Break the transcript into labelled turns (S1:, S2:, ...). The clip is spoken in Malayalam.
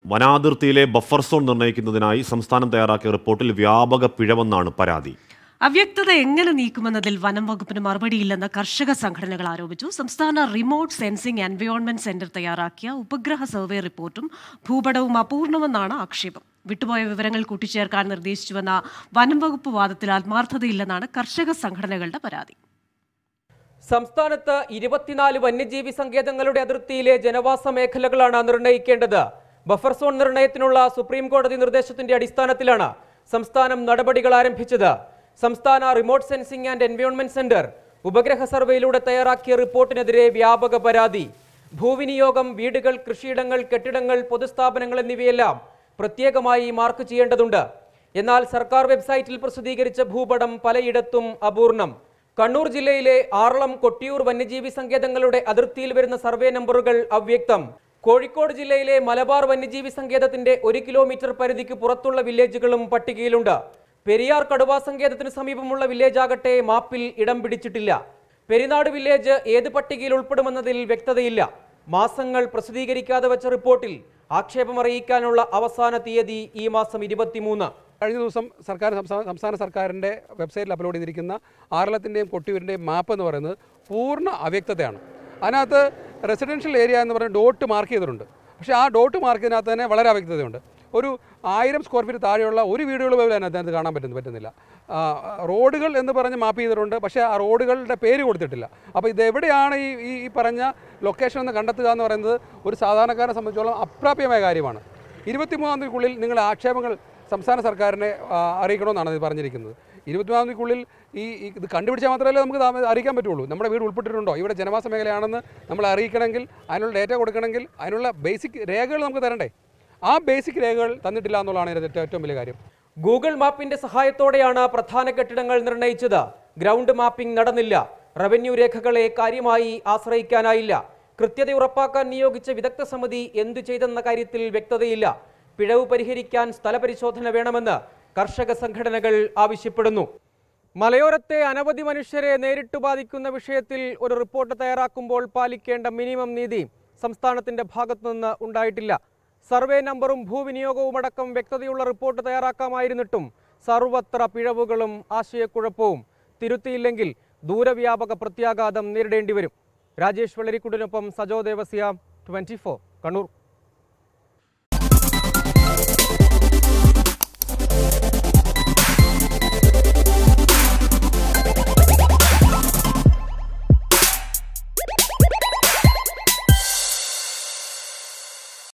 S1: വനാതിർത്തിയിലെ ബഫർ സോൺ നിർണ്ണയിക്കുന്നതിനായി സംസ്ഥാനം തയ്യാറാക്കിയ റിപ്പോർട്ടിൽ വ്യാപക പിഴവെന്നാണ് പരാതി
S2: അവ്യക്തത എങ്ങനെ നീക്കുമെന്നതിൽ വനം വകുപ്പിന് മറുപടിയില്ലെന്ന് കർഷക സംഘടനകൾ ആരോപിച്ചു സംസ്ഥാന റിമോട്ട് സെൻസിംഗ് എൻവയോൺമെന്റ് സെന്റർ തയ്യാറാക്കിയ ഉപഗ്രഹ സർവേ റിപ്പോർട്ടും ഭൂപടവും അപൂർണമെന്നാണ് ആക്ഷേപം വിട്ടുപോയ വിവരങ്ങൾ കൂട്ടിച്ചേർക്കാൻ നിർദ്ദേശിച്ചുവെന്ന വനം വകുപ്പ് വാദത്തിൽ ആത്മാർത്ഥതയില്ലെന്നാണ് കർഷക സംഘടനകളുടെ പരാതി
S3: സംസ്ഥാനത്ത് ഇരുപത്തിനാല് വന്യജീവി സങ്കേതങ്ങളുടെ അതിർത്തിയിലെ ജനവാസ മേഖലകളാണ് നിർണ്ണയിക്കേണ്ടത് ബഫർ സോൺ നിർണ്ണയത്തിനുള്ള സുപ്രീം കോടതി നിർദ്ദേശത്തിന്റെ അടിസ്ഥാനത്തിലാണ് സംസ്ഥാനം നടപടികൾ ആരംഭിച്ചത് സംസ്ഥാന remote sensing and environment centre ഉപഗ്രഹ സർവേയിലൂടെ തയ്യാറാക്കിയ റിപ്പോർട്ടിനെതിരെ വ്യാപക പരാതി ഭൂവിനിയോഗം വീടുകൾ കൃഷിയിടങ്ങൾ കെട്ടിടങ്ങൾ പൊതുസ്ഥാപനങ്ങൾ എന്നിവയെല്ലാം പ്രത്യേകമായി മാർക്ക് ചെയ്യേണ്ടതുണ്ട് എന്നാൽ സർക്കാർ വെബ്സൈറ്റിൽ പ്രസിദ്ധീകരിച്ച ഭൂപടം പലയിടത്തും അപൂർണം കണ്ണൂർ ജില്ലയിലെ ആറളം കൊട്ടിയൂർ വന്യജീവി സങ്കേതങ്ങളുടെ അതിർത്തിയിൽ വരുന്ന സർവേ നമ്പറുകൾ അവ്യക്തം കോഴിക്കോട് ജില്ലയിലെ മലബാർ വന്യജീവി സങ്കേതത്തിന്റെ ഒരു കിലോമീറ്റർ പരിധിക്ക് പുറത്തുള്ള വില്ലേജുകളും പട്ടികയിലുണ്ട് പെരിയാർ കടുവാ സങ്കേതത്തിന് സമീപമുള്ള വില്ലേജ് ആകട്ടെ മാപ്പിൽ ഇടം പിടിച്ചിട്ടില്ല പെരിനാട് വില്ലേജ് ഏത് പട്ടികയിൽ ഉൾപ്പെടുമെന്നതിൽ വ്യക്തതയില്ല മാസങ്ങൾ പ്രസിദ്ധീകരിക്കാതെ വെച്ച റിപ്പോർട്ടിൽ ആക്ഷേപം അറിയിക്കാനുള്ള അവസാന തീയതി ഈ മാസം ഇരുപത്തിമൂന്ന്
S4: കഴിഞ്ഞ ദിവസം സർക്കാർ സംസ്ഥാന സംസ്ഥാന സർക്കാരിൻ്റെ വെബ്സൈറ്റിൽ അപ്ലോഡ് ചെയ്തിരിക്കുന്ന ആറളത്തിൻ്റെയും കൊട്ടിയൂരിൻ്റെയും മാപ്പ് എന്ന് പറയുന്നത് പൂർണ്ണ അവ്യക്തതയാണ് അതിനകത്ത് റെസിഡൻഷ്യൽ ഏരിയ എന്ന് പറഞ്ഞ ഡോട്ട് മാർക്ക് ചെയ്തിട്ടുണ്ട് പക്ഷേ ആ ഡോട്ട് മാർക്ക് ചെയ്തതിനകത്ത് തന്നെ വളരെ അവ്യക്തതയുണ്ട് ഒരു ആയിരം സ്ക്വയർ ഫീറ്റ് താഴെയുള്ള ഒരു വീടുകൾ പോലും അതിനകത്ത് അതിനകത്ത് കാണാൻ പറ്റുന്നു പറ്റുന്നില്ല ആ, റോഡുകൾ എന്ന് പറഞ്ഞ് മാപ്പ് ചെയ്തിട്ടുണ്ട് പക്ഷേ ആ റോഡുകളുടെ പേര് കൊടുത്തിട്ടില്ല അപ്പോൾ ഇത് എവിടെയാണ് ഈ ഈ ഈ പറഞ്ഞ ലൊക്കേഷൻ എന്ന് കണ്ടെത്തുക എന്ന് പറയുന്നത് ഒരു സാധാരണക്കാരനെ സംബന്ധിച്ചോളം അപ്രാപ്യമായ കാര്യമാണ് ഇരുപത്തിമൂന്നാം തീയതിക്കുള്ളിൽ നിങ്ങളുടെ ആക്ഷേപങ്ങൾ സംസ്ഥാന സർക്കാരിനെ ആ, അറിയിക്കണമെന്നാണ് ഇത് പറഞ്ഞിരിക്കുന്നത് ഇരുപത്തിമൂന്നാം തീയതിക്കുള്ളിൽ ഈ ഈ ഇത് കണ്ടുപിടിച്ചാൽ മാത്രമല്ലേ നമുക്ക് താമ- അറിയിക്കാൻ പറ്റുള്ളൂ നമ്മുടെ വീട് ഉൾപ്പെട്ടിട്ടുണ്ടോ ഇവിടെ ജനവാസ മേഖലയാണെന്ന് നമ്മൾ അറിയിക്കണമെങ്കിൽ അതിനുള്ള ഡേറ്റ കൊടുക്കണമെങ്കിൽ അതിനുള്ള ബേസിക് രേഖകൾ നമുക്ക് തരണ്ടേ ആ ബേസിക് രേഖകൾ തന്നിട്ടില്ല എന്നുള്ളതാണ് ഇതിൻ്റെ ഏറ്റവും വലിയ കാര്യം
S3: ഗൂഗിൾ മാപ്പിന്റെ സഹായത്തോടെയാണ് പ്രധാന കെട്ടിടങ്ങൾ നിർണയിച്ചത് ഗ്രൗണ്ട് മാപ്പിംഗ് നടന്നില്ല റവന്യൂ രേഖകളെ കാര്യമായി ആശ്രയിക്കാനായില്ല കൃത്യത ഉറപ്പാക്കാൻ നിയോഗിച്ച വിദഗ്ധ സമിതി എന്തു ചെയ്തെന്ന കാര്യത്തിൽ വ്യക്തതയില്ല പിഴവ് പരിഹരിക്കാൻ സ്ഥലപരിശോധന വേണമെന്ന് കർഷക സംഘടനകൾ ആവശ്യപ്പെടുന്നു മലയോരത്തെ അനവധി മനുഷ്യരെ നേരിട്ട് ബാധിക്കുന്ന വിഷയത്തിൽ ഒരു റിപ്പോർട്ട് തയ്യാറാക്കുമ്പോൾ പാലിക്കേണ്ട മിനിമം നീതി സംസ്ഥാനത്തിന്റെ ഭാഗത്തുനിന്ന് ഉണ്ടായിട്ടില്ല സർവേ നമ്പറും ഭൂവിനിയോഗവും അടക്കം വ്യക്തതയുള്ള റിപ്പോർട്ട് തയ്യാറാക്കാമായിരുന്നിട്ടും സർവത്ര പിഴവുകളും ആശയക്കുഴപ്പവും തിരുത്തിയില്ലെങ്കിൽ ദൂരവ്യാപക പ്രത്യാഘാതം നേരിടേണ്ടി വരും രാജേഷ് വെള്ളരിക്കുടിനൊപ്പം സജോ ദേവസ്യ ട്വന്റി കണ്ണൂർ